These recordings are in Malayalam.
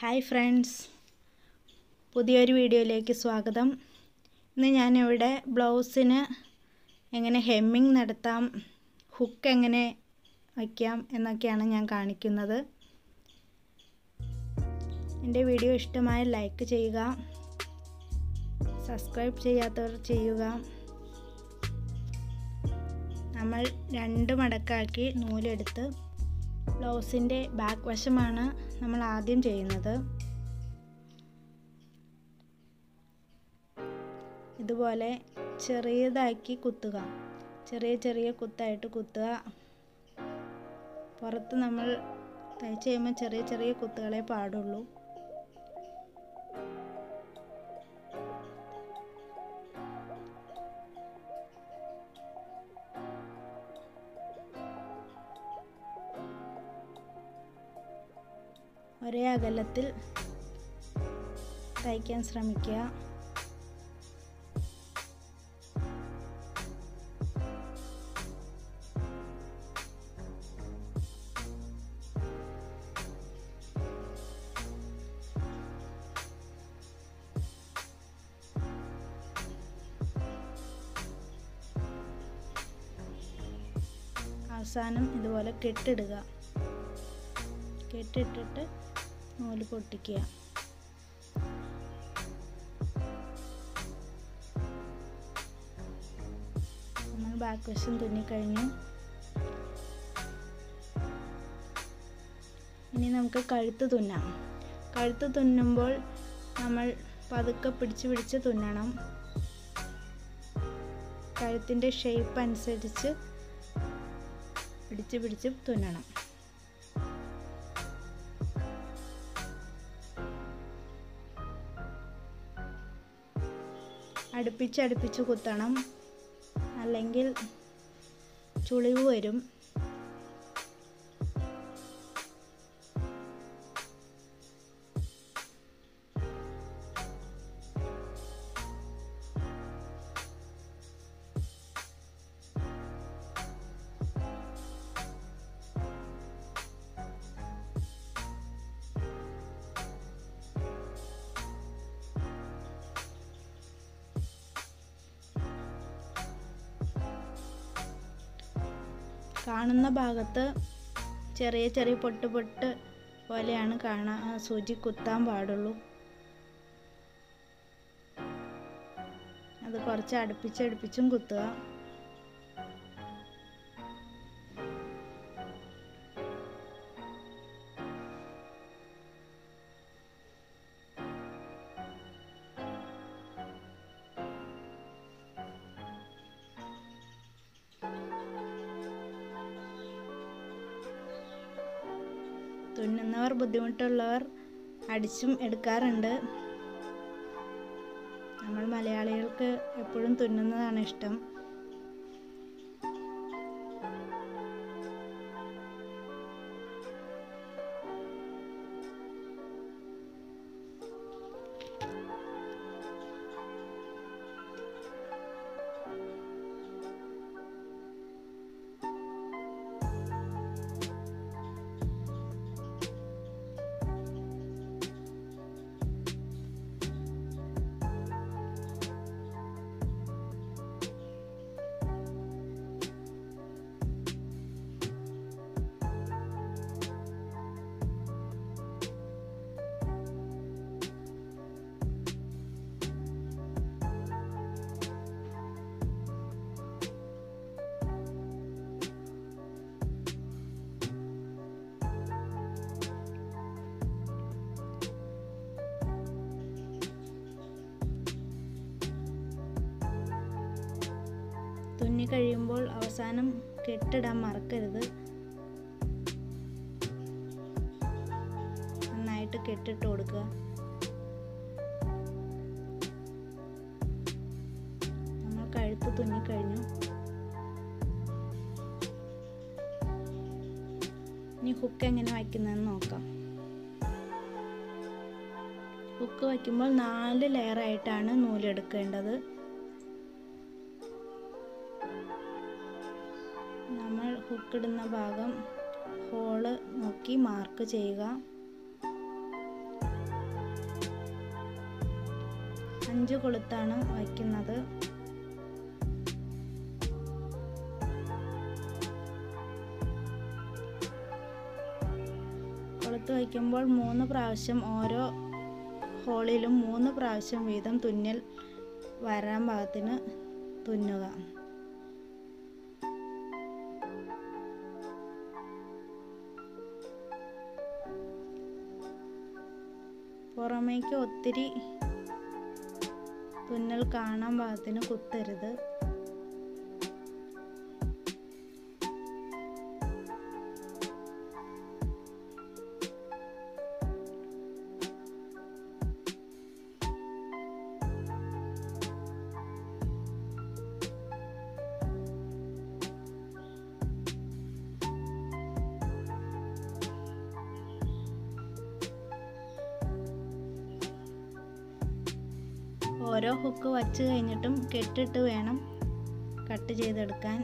ഹായ് ഫ്രണ്ട്സ് പുതിയൊരു വീഡിയോയിലേക്ക് സ്വാഗതം ഇന്ന് ഞാനിവിടെ ബ്ലൗസിന് എങ്ങനെ ഹെമ്മിങ് നടത്താം ഹുക്ക് എങ്ങനെ വയ്ക്കാം എന്നൊക്കെയാണ് ഞാൻ കാണിക്കുന്നത് എൻ്റെ വീഡിയോ ഇഷ്ടമായ ലൈക്ക് ചെയ്യുക സബ്സ്ക്രൈബ് ചെയ്യാത്തവർ ചെയ്യുക നമ്മൾ രണ്ട് മടക്കാക്കി നൂലെടുത്ത് ബ്ലൗസിൻ്റെ ബാക്ക് വശമാണ് നമ്മൾ ആദ്യം ചെയ്യുന്നത് ഇതുപോലെ ചെറിയതാക്കി കുത്തുക ചെറിയ ചെറിയ കുത്തായിട്ട് കുത്തുക പുറത്ത് നമ്മൾ തയ്ച്ച് കഴിയുമ്പോൾ ചെറിയ ചെറിയ കുത്തുകളെ പാടുള്ളൂ ഒരേ അകലത്തിൽ തയ്ക്കാൻ ശ്രമിക്കുക അവസാനം ഇതുപോലെ കെട്ടിടുക കെട്ടിട്ടിട്ട് നൂല് പൊട്ടിക്കുക നമ്മൾ ബാക്ക് വശം തുന്നിക്കഴിഞ്ഞു ഇനി നമുക്ക് കഴുത്ത് തുന്നാം കഴുത്ത് തുന്നുമ്പോൾ നമ്മൾ പതുക്കെ പിടിച്ച് പിടിച്ച് തുന്നണം കഴുത്തിൻ്റെ ഷേപ്പ് അനുസരിച്ച് പിടിച്ച് പിടിച്ച് തുന്നണം അടുപ്പിച്ചടുപ്പിച്ച് കുത്തണം അല്ലെങ്കിൽ ചുളിവ് വരും കാണുന്ന ഭാഗത്ത് ചെറിയ ചെറിയ പൊട്ട് പൊട്ട് പോലെയാണ് കാണാൻ സൂചി കുത്താൻ പാടുള്ളൂ അത് കുറച്ച് അടുപ്പിച്ചടുപ്പിച്ചും കുത്തുക തുന്നുന്നവർ ബുദ്ധിമുട്ടുള്ളവർ അടിച്ചും എടുക്കാറുണ്ട് നമ്മൾ മലയാളികൾക്ക് എപ്പോഴും തുന്നുന്നതാണ് ഇഷ്ടം തുന്നി കഴിയുമ്പോൾ അവസാനം കെട്ടിടാൻ മറക്കരുത് നന്നായിട്ട് കെട്ടിട്ട് കൊടുക്കുക നമ്മൾ കഴുത്ത് തുന്നിക്കഴിഞ്ഞു ഇനി ഹുക്ക് എങ്ങനെ വയ്ക്കുന്നതെന്ന് നോക്കാം ഹുക്ക് വയ്ക്കുമ്പോൾ നാല് ലെയറായിട്ടാണ് നൂലെടുക്കേണ്ടത് നമ്മൾ ഹുക്കിടുന്ന ഭാഗം ഹോള് നോക്കി മാർക്ക് ചെയ്യുക അഞ്ച് കൊളുത്താണ് വയ്ക്കുന്നത് കൊളുത്ത് വയ്ക്കുമ്പോൾ മൂന്ന് പ്രാവശ്യം ഓരോ ഹോളിലും മൂന്ന് പ്രാവശ്യം വീതം തുന്നൽ വരാൻ പാകത്തിന് തുന്നുക പുറമേക്ക് ഒത്തിരി തുന്നൽ കാണാൻ പാകത്തിന് കുത്തരുത് ഓരോ ഹുക്ക് വച്ച് കഴിഞ്ഞിട്ടും കെട്ടിട്ട് വേണം കട്ട് ചെയ്തെടുക്കാൻ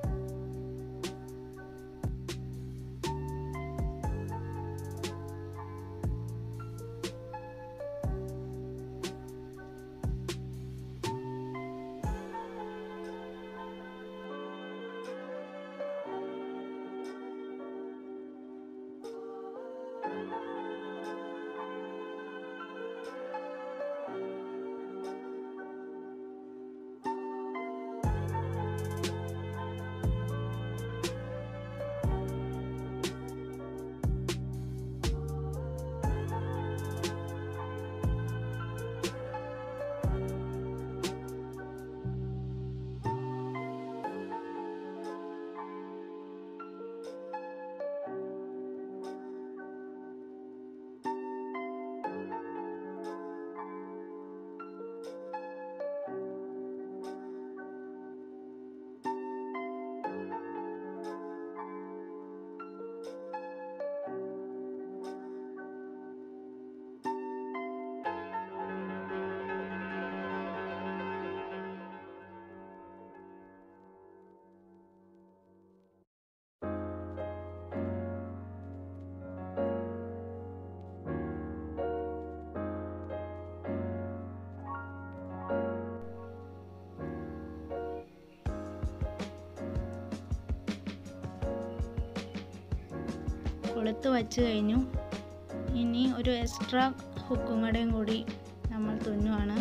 കൊളുത്ത് വച്ച് കഴിഞ്ഞു ഇനി ഒരു എക്സ്ട്രാ ഹുക്കും കൂടെയും കൂടി നമ്മൾ തുന്നുവാണ്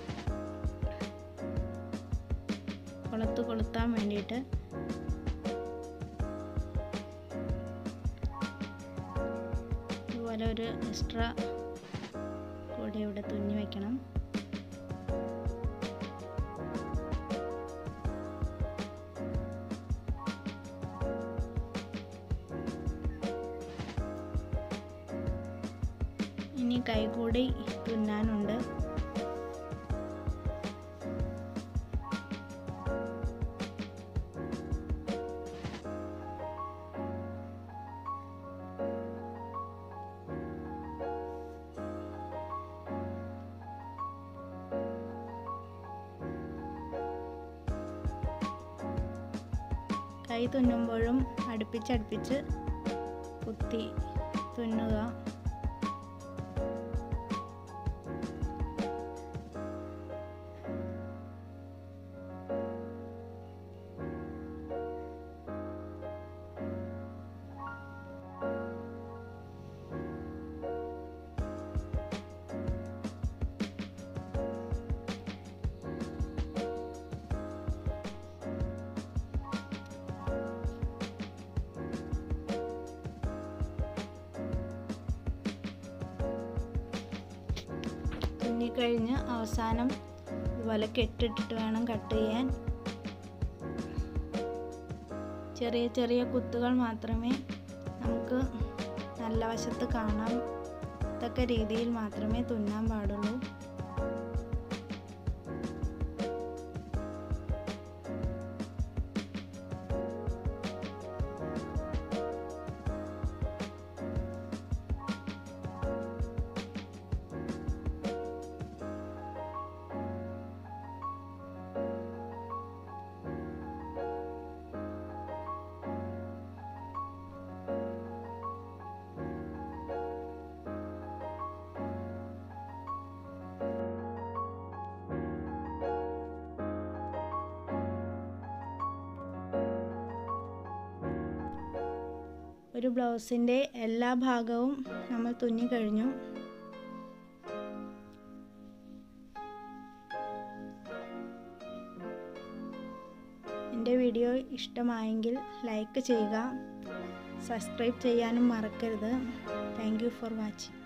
കൊളുത്ത് കൊളുത്താൻ വേണ്ടിയിട്ട് ഇതുപോലെ ഒരു എക്സ്ട്രാ കൂടി ഇവിടെ തുന്നി വയ്ക്കണം ഇനി കൈകൂടി തുന്നാനുണ്ട് കൈ തുന്നുമ്പോഴും അടുപ്പിച്ചടുപ്പിച്ച് കുത്തി തുന്നുക തുന്നിക്കഴിഞ്ഞ് അവസാനം ഇതുപോലെ കെട്ടിട്ടിട്ട് വേണം കട്ട് ചെയ്യാൻ ചെറിയ ചെറിയ കുത്തുകൾ മാത്രമേ നമുക്ക് നല്ല വശത്ത് കാണാൻ തക്ക രീതിയിൽ മാത്രമേ തുന്നാൻ പാടുള്ളൂ ഒരു ബ്ലൗസിൻ്റെ എല്ലാ ഭാഗവും നമ്മൾ തുന്നി കഴിഞ്ഞു എൻ്റെ വീഡിയോ ഇഷ്ടമായെങ്കിൽ ലൈക്ക് ചെയ്യുക സബ്സ്ക്രൈബ് ചെയ്യാനും മറക്കരുത് താങ്ക് യു ഫോർ വാച്ചിങ്